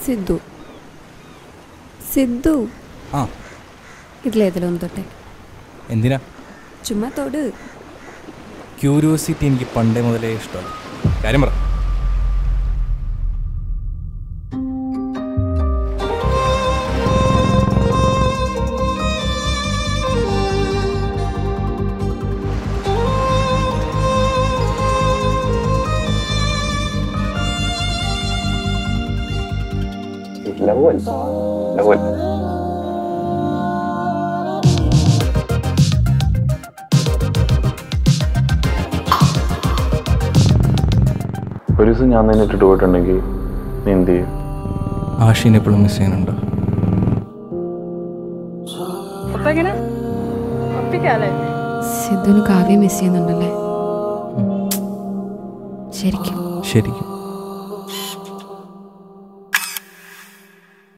സിദ്ധു സിദ്ധു ആ ഇതിലേതിലൊന്ന് തൊട്ടെ എന്തിനാ ചുമ്മാ തൊട് ക്യൂരിയോസിറ്റി എനിക്ക് പണ്ടേ മുതലേ ഇഷ്ടമല്ല കാര്യം പറ ലവൻ ലവൻ ഒരു ദിവസം ഞാൻ തന്നെ ഇട്ടിട്ട് പോയിട്ടുണ്ടെങ്കിൽ നീ എന്ത് ചെയ്യും ആഷീനെ എപ്പോഴും മിസ് ചെയ്യുന്നുണ്ടോ അപ്പൊ എങ്ങനെ ഒപ്പിക്കാല്ലേ സിദ്ധുവിന് കാവ്യം മിസ് ചെയ്യുന്നുണ്ടല്ലേ ശരിക്കും ശരിക്കും